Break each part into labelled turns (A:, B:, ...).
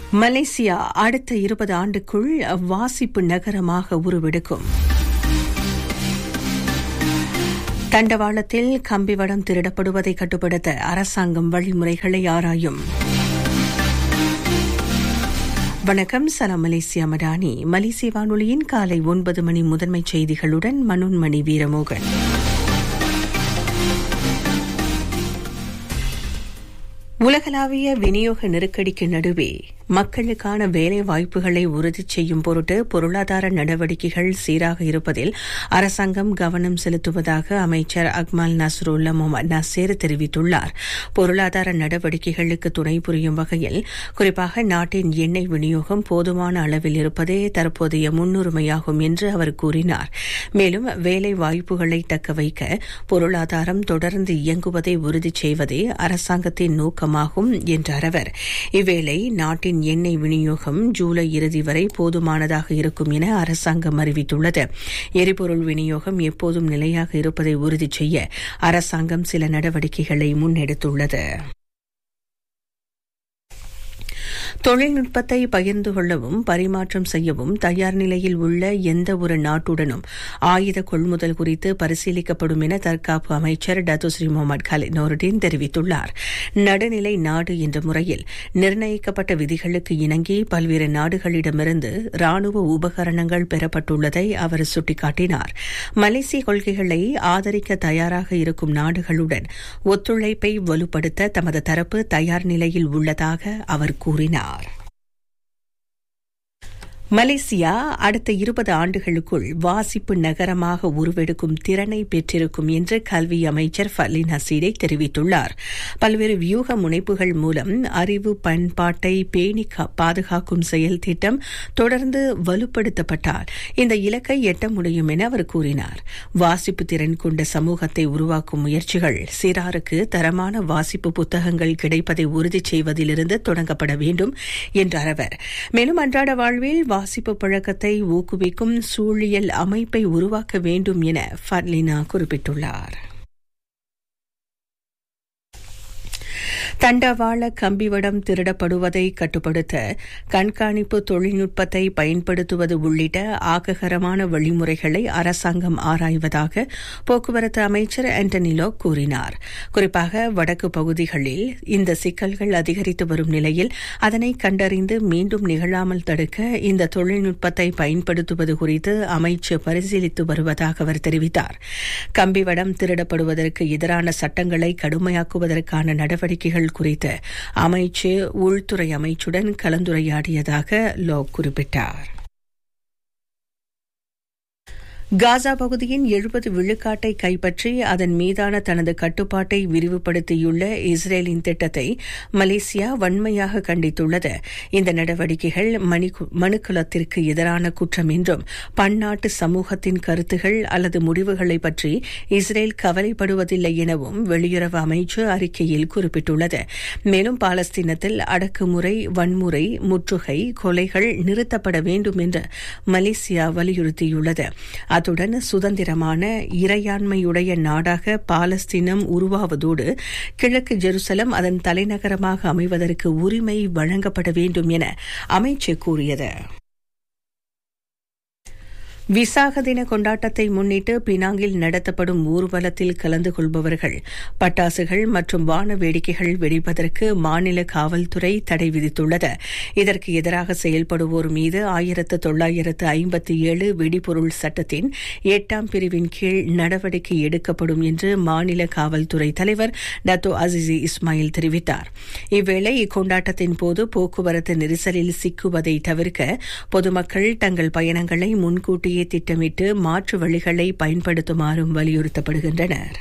A: Malaysia அடுத்த இருபது ஆண்டுக்குள் வாசிப்பு நகரமாக உருவெடுக்கும் தண்டவாளத்தில் கம்பிவடம் திருடப்படுவதை கட்டுப்படுத்த அரசாங்கம் வழிமுறைகளை ஆராயும் வணக்கம் சலாம் மலேசியா மடானி மலேசிய வானொலியின் காலை ஒன்பது மணி முதன்மை செய்திகளுடன் மனோன்மணி வீரமோகன் உலகளாவிய விநியோக நெருக்கடிக்கு நடுவே மக்களுக்கான வேலை வாய்ப்புகளை உறுதி செய்யும் பொருட்டு பொருளாதார நடவடிக்கைகள் சீராக இருப்பதில் அரசாங்கம் கவனம் செலுத்துவதாக அமைச்சர் அக்மல் நஸ்ருல்லா முகமது நசீர் தெரிவித்துள்ளார் பொருளாதார நடவடிக்கைகளுக்கு துணை புரியும் வகையில் குறிப்பாக நாட்டின் எண்ணெய் விநியோகம் போதுமான அளவில் இருப்பதே தற்போதைய முன்னுரிமையாகும் என்று அவர் கூறினார் மேலும் வேலை வாய்ப்புகளை தக்க வைக்க பொருளாதாரம் தொடர்ந்து இயங்குவதை உறுதி செய்வதே அரசாங்கத்தின் நோக்கமாகும் என்றார் அவர் இவ்வேளை நாட்டின் எண்ணெய் விநியோகம் ஜூலை இறுதி வரை போதுமானதாக இருக்கும் என அரசாங்கம் அறிவித்துள்ளது எரிபொருள் விநியோகம் எப்போதும் நிலையாக இருப்பதை உறுதி செய்ய அரசாங்கம் சில நடவடிக்கைகளை முன்னெடுத்துள்ளது தொழில்நுட்பத்தை பகிர்ந்து கொள்ளவும் பரிமாற்றம் செய்யவும் தயார் நிலையில் உள்ள எந்த ஒரு நாட்டுடனும் ஆயுத கொள்முதல் குறித்து பரிசீலிக்கப்படும் என தற்காப்பு அமைச்சர் டத்துஸ்ரீ முகமது கலித் நோருடீன் தெரிவித்துள்ளார் நடுநிலை நாடு என்ற முறையில் நிர்ணயிக்கப்பட்ட விதிகளுக்கு இணங்கி பல்வேறு நாடுகளிடமிருந்து ராணுவ உபகரணங்கள் பெறப்பட்டுள்ளதை அவர் சுட்டிக்காட்டினார் மலேசிய கொள்கைகளை ஆதரிக்க தயாராக இருக்கும் நாடுகளுடன் ஒத்துழைப்பை வலுப்படுத்த தமது தரப்பு தயார் நிலையில் உள்ளதாக அவர் கூறினார் மலேசியா அடுத்த இருபது ஆண்டுகளுக்குள் வாசிப்பு நகரமாக உருவெடுக்கும் திறனை பெற்றிருக்கும் என்று கல்வி அமைச்சர் ஃபலின் ஹசீடை தெரிவித்துள்ளார் பல்வேறு வியூக முனைப்புகள் மூலம் அறிவு பண்பாட்டை பேணி பாதுகாக்கும் செயல் திட்டம் தொடர்ந்து வலுப்படுத்தப்பட்டால் இந்த இலக்கை எட்ட முடியும் என அவர் கூறினார் வாசிப்பு திறன் கொண்ட சமூகத்தை உருவாக்கும் முயற்சிகள் சிறாருக்கு தரமான வாசிப்பு புத்தகங்கள் கிடைப்பதை உறுதி செய்வதிலிருந்து தொடங்கப்பட வேண்டும் என்றார் அவர் மேலும் அன்றாட வாழ்வில் வாசிப்பு பழக்கத்தை ஊக்குவிக்கும் சூழியல் அமைப்பை உருவாக்க வேண்டும் என ஃபர்லினா குறிப்பிட்டுள்ளார் தண்டவாள கம்பிவடம் திருடப்படுவதை கட்டுப்படுத்த கண்காணிப்பு தொழில்நுட்பத்தை பயன்படுத்துவது உள்ளிட்ட ஆக்ககரமான வழிமுறைகளை அரசாங்கம் ஆராய்வதாக போக்குவரத்து அமைச்சர் ஆண்டனிலோ கூறினார் குறிப்பாக வடக்கு பகுதிகளில் இந்த சிக்கல்கள் அதிகரித்து வரும் நிலையில் அதனை கண்டறிந்து மீண்டும் நிகழாமல் தடுக்க இந்த தொழில்நுட்பத்தை பயன்படுத்துவது குறித்து அமைச்சு பரிசீலித்து வருவதாக அவர் தெரிவித்தார் கம்பிவடம் திருடப்படுவதற்கு எதிரான சட்டங்களை கடுமையாக்குவதற்கான நடவடிக்கைகள் குறித்து அமைச்சு உள்துறை அமைச்சுடன் கலந்துரையாடியதாக லோ குறிப்பிட்டார் காசா பகுதியின் எழுபது விழுக்காட்டை கைப்பற்றி அதன் மீதான தனது கட்டுப்பாட்டை விரிவுபடுத்தியுள்ள இஸ்ரேலின் திட்டத்தை மலேசியா வன்மையாக கண்டித்துள்ளது இந்த நடவடிக்கைகள் மனுக்குலத்திற்கு எதிரான குற்றம் என்றும் பன்னாட்டு சமூகத்தின் கருத்துகள் அல்லது முடிவுகளை பற்றி இஸ்ரேல் கவலைப்படுவதில்லை எனவும் வெளியுறவு அமைச்சு அறிக்கையில் குறிப்பிட்டுள்ளது மேலும் பாலஸ்தீனத்தில் அடக்குமுறை வன்முறை முற்றுகை கொலைகள் நிறுத்தப்பட வேண்டும் என்று மலேசியா வலியுறுத்தியுள்ளது அத்துடன் சுதந்திரமான இறையாண்மையுடைய நாடாக பாலஸ்தீனம் உருவாவதோடு கிழக்கு ஜெருசலம் அதன் தலைநகரமாக அமைவதற்கு உரிமை வழங்கப்பட வேண்டும் என அமைச்சு கூறியது விசாக தின கொண்டாட்டத்தை முன்னிட்டு பினாங்கில் நடத்தப்படும் ஊர்வலத்தில் கலந்து கொள்பவர்கள் பட்டாசுகள் மற்றும் வான வேடிக்கைகள் வெடிப்பதற்கு மாநில காவல்துறை தடை விதித்துள்ளது இதற்கு எதிராக செயல்படுவோர் மீது ஆயிரத்து தொள்ளாயிரத்து ஐம்பத்தி ஏழு வெடிபொருள் சட்டத்தின் எட்டாம் பிரிவின் கீழ் நடவடிக்கை எடுக்கப்படும் என்று மாநில காவல்துறை தலைவர் டத்தோ அசிசி இஸ்மாயில் தெரிவித்தார் இவ்வேளை இக்கொண்டாட்டத்தின் போது போக்குவரத்து நெரிசலில் சிக்குவதை தவிர்க்க பொதுமக்கள் தங்கள் பயணங்களை முன்கூட்டியே முறையே திட்டமிட்டு மாற்று வழிகளை பயன்படுத்துமாறும் வலியுறுத்தப்படுகின்றனர்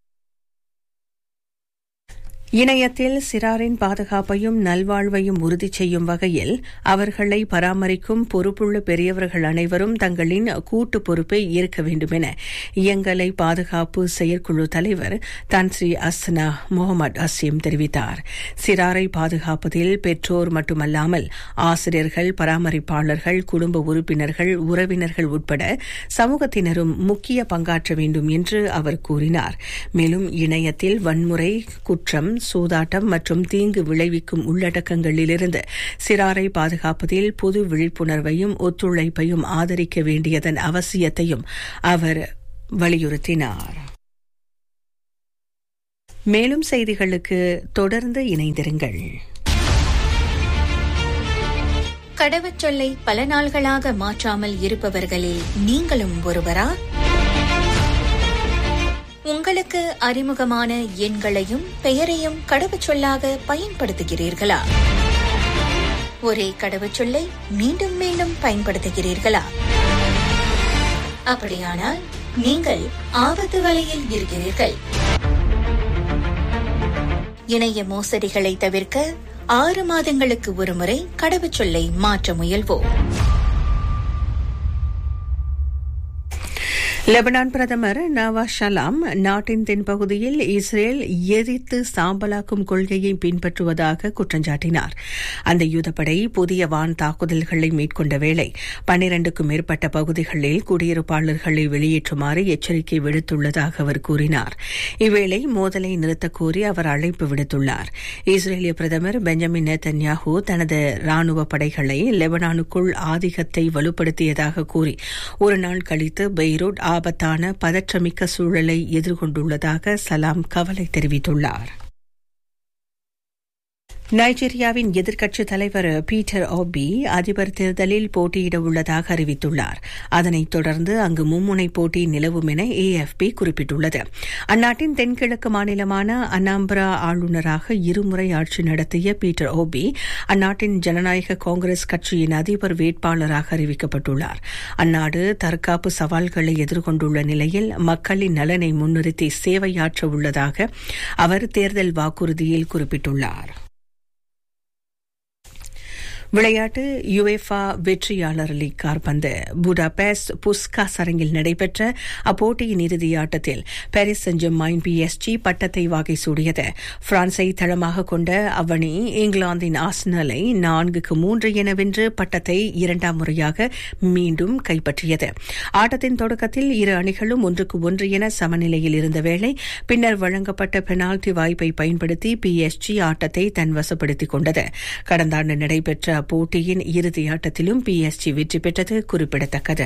A: இணையத்தில் சிறாரின் பாதுகாப்பையும் நல்வாழ்வையும் உறுதி செய்யும் வகையில் அவர்களை பராமரிக்கும் பொறுப்புள்ள பெரியவர்கள் அனைவரும் தங்களின் கூட்டு பொறுப்பை ஏற்க வேண்டும் என இயங்கலை பாதுகாப்பு செயற்குழு தலைவர் தன்ஸ்ரீ அஸ்னா முகமது அசீம் தெரிவித்தார் சிறாரை பாதுகாப்பதில் பெற்றோர் மட்டுமல்லாமல் ஆசிரியர்கள் பராமரிப்பாளர்கள் குடும்ப உறுப்பினர்கள் உறவினர்கள் உட்பட சமூகத்தினரும் முக்கிய பங்காற்ற வேண்டும் என்று அவர் கூறினார் மேலும் இணையத்தில் வன்முறை குற்றம் சூதாட்டம் மற்றும் தீங்கு விளைவிக்கும் உள்ளடக்கங்களிலிருந்து சிறாரை பாதுகாப்பதில் பொது விழிப்புணர்வையும் ஒத்துழைப்பையும் ஆதரிக்க வேண்டியதன் அவசியத்தையும் அவர் வலியுறுத்தினார் மேலும் செய்திகளுக்கு தொடர்ந்து இணைந்திருங்கள்
B: கடவுச்சொல்லை பல நாள்களாக மாற்றாமல் இருப்பவர்களில் நீங்களும் ஒருவரா உங்களுக்கு அறிமுகமான எண்களையும் பெயரையும் கடவுச்சொல்லாக பயன்படுத்துகிறீர்களா ஒரே கடவுச்சொல்லை மீண்டும் மீண்டும் பயன்படுத்துகிறீர்களா அப்படியானால் நீங்கள் ஆபத்து வலையில் இருக்கிறீர்கள் இணைய மோசடிகளை தவிர்க்க ஆறு மாதங்களுக்கு ஒருமுறை கடவுச்சொல்லை மாற்ற முயல்வோம்
A: லெபனான் பிரதமர் நவாஸ் ஷலாம் நாட்டின் தென்பகுதியில் இஸ்ரேல் எரித்து சாம்பலாக்கும் கொள்கையை பின்பற்றுவதாக குற்றஞ்சாட்டினார் அந்த யுதப்படை புதிய வான் தாக்குதல்களை மேற்கொண்ட வேளை பன்னிரண்டுக்கும் மேற்பட்ட பகுதிகளில் குடியிருப்பாளர்களை வெளியேற்றுமாறு எச்சரிக்கை விடுத்துள்ளதாக அவர் கூறினார் இவ்வேளை மோதலை நிறுத்தக் கோரி அவர் அழைப்பு விடுத்துள்ளார் இஸ்ரேலிய பிரதமர் பெஞ்சமின் நேதன்யாஹூ தனது ராணுவ படைகளை லெபனானுக்குள் ஆதிக்கத்தை வலுப்படுத்தியதாக கூறி ஒரு நாள் கழித்து பெய்ரூட் ஆபத்தான பதற்றமிக்க சூழலை எதிர்கொண்டுள்ளதாக சலாம் கவலை தெரிவித்துள்ளார் நைஜீரியாவின் எதிர்க்கட்சித் தலைவர் பீட்டர் ஓபி அதிபர் தேர்தலில் போட்டியிட உள்ளதாக அறிவித்துள்ளார் அதனைத் தொடர்ந்து அங்கு மும்முனை போட்டி நிலவும் என ஏஎஃப்பி குறிப்பிட்டுள்ளது அந்நாட்டின் தென்கிழக்கு மாநிலமான அனாம்பரா ஆளுநராக இருமுறை ஆட்சி நடத்திய பீட்டர் ஓபி அந்நாட்டின் ஜனநாயக காங்கிரஸ் கட்சியின் அதிபர் வேட்பாளராக அறிவிக்கப்பட்டுள்ளார் அந்நாடு தற்காப்பு சவால்களை எதிர்கொண்டுள்ள நிலையில் மக்களின் நலனை முன்னிறுத்தி சேவையாற்ற உள்ளதாக அவர் தேர்தல் வாக்குறுதியில் குறிப்பிட்டுள்ளார் விளையாட்டு யுஎஃபா வெற்றியாளர் லீக் கார்பந்து புடாபெஸ்ட் புஸ்காஸ் அரங்கில் நடைபெற்ற அப்போட்டியின் இறுதி ஆட்டத்தில் பாரிஸ் செஞ்சமைன் பிஎஸ்ஜி பட்டத்தை வாகை சூடியது பிரான்சை தளமாக கொண்ட அவ்வணி இங்கிலாந்தின் ஆஸ்னலை நான்குக்கு மூன்று என வென்று பட்டத்தை இரண்டாம் முறையாக மீண்டும் கைப்பற்றியது ஆட்டத்தின் தொடக்கத்தில் இரு அணிகளும் ஒன்றுக்கு ஒன்று என சமநிலையில் இருந்த வேளை பின்னர் வழங்கப்பட்ட பெனால்டி வாய்ப்பை பயன்படுத்தி பிஎஸ்ஜி ஆட்டத்தை தன் வசப்படுத்திக் கொண்டது கடந்த ஆண்டு நடைபெற்ற போட்டியின் இறுதி ஆட்டத்திலும் பிஎஸ்ஜி வெற்றி பெற்றது குறிப்பிடத்தக்கது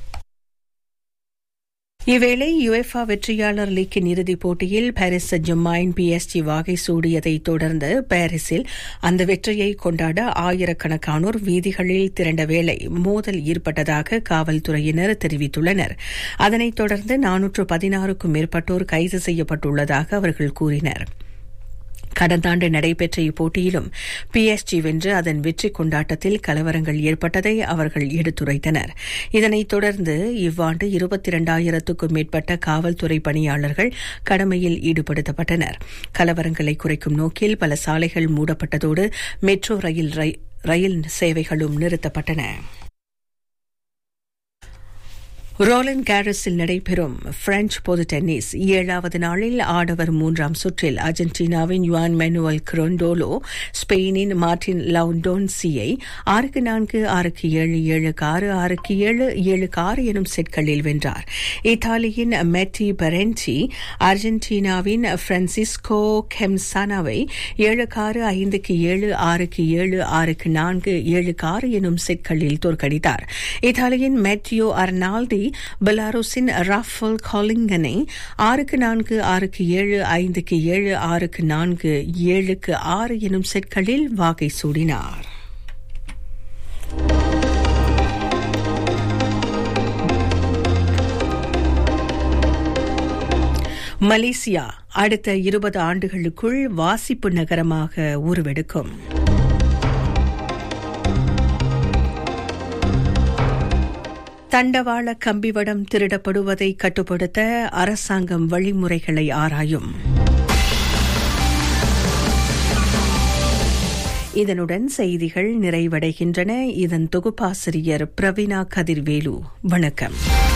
A: இவ்வேளை யுஎஃபா வெற்றியாளர் லீக்கின் இறுதிப் போட்டியில் பாரிஸ் ஜம்மாயின் பிஎஸ்ஜி வாகை சூடியதைத் தொடர்ந்து பாரிஸில் அந்த வெற்றியை கொண்டாட ஆயிரக்கணக்கானோர் வீதிகளில் திரண்ட வேளை மோதல் ஏற்பட்டதாக காவல்துறையினர் தெரிவித்துள்ளனர் அதனைத் தொடர்ந்து நானூற்று பதினாறுக்கும் மேற்பட்டோர் கைது செய்யப்பட்டுள்ளதாக அவர்கள் கூறினர் கடந்த ஆண்டு நடைபெற்ற இப்போட்டியிலும் பிஎஸ்ஜி வென்று அதன் வெற்றி கொண்டாட்டத்தில் கலவரங்கள் ஏற்பட்டதை அவர்கள் எடுத்துரைத்தனர் இதனைத் தொடர்ந்து இவ்வாண்டு இருபத்தி இரண்டாயிரத்துக்கும் மேற்பட்ட காவல்துறை பணியாளர்கள் கடமையில் ஈடுபடுத்தப்பட்டனர் கலவரங்களை குறைக்கும் நோக்கில் பல சாலைகள் மூடப்பட்டதோடு மெட்ரோ ரயில் ரயில் சேவைகளும் நிறுத்தப்பட்டன ரோலன் கேரஸில் நடைபெறும் பிரெஞ்சு பொது டென்னிஸ் ஏழாவது நாளில் ஆடவர் மூன்றாம் சுற்றில் அர்ஜென்டினாவின் யுவான் மெனுவல் கிரோண்டோலோ ஸ்பெயினின் மார்டின் லவுண்டோன்சியை ஆறுக்கு நான்கு ஆறுக்கு ஏழு ஏழுக்கு ஆறு ஆறுக்கு ஏழு ஏழுக்கு ஆறு எனும் செட்களில் வென்றார் இத்தாலியின் மெட்டி பெரென்சி அர்ஜென்டினாவின் பிரான்சிஸ்கோ கெம்சானாவை ஏழுக்கு ஆறு ஐந்துக்கு ஏழு ஆறுக்கு ஏழு ஆறுக்கு நான்கு ஏழுக்கு ஆறு எனும் செட்களில் தோற்கடித்தார் இத்தாலியின் மேத்யூ அர்னால்டி பெலாருஸின் ராஃபல் காலிங்கனை ஆறுக்கு நான்கு ஆறுக்கு ஏழு ஐந்துக்கு ஏழு ஆறுக்கு நான்கு ஏழுக்கு ஆறு எனும் செட்களில் வாகை சூடினார் மலேசியா அடுத்த இருபது ஆண்டுகளுக்குள் வாசிப்பு நகரமாக உருவெடுக்கும் தண்டவாள கம்பிவடம் திருடப்படுவதை கட்டுப்படுத்த அரசாங்கம் வழிமுறைகளை ஆராயும் இதனுடன் செய்திகள் நிறைவடைகின்றன இதன் தொகுப்பாசிரியர் பிரவீனா கதிர்வேலு வணக்கம்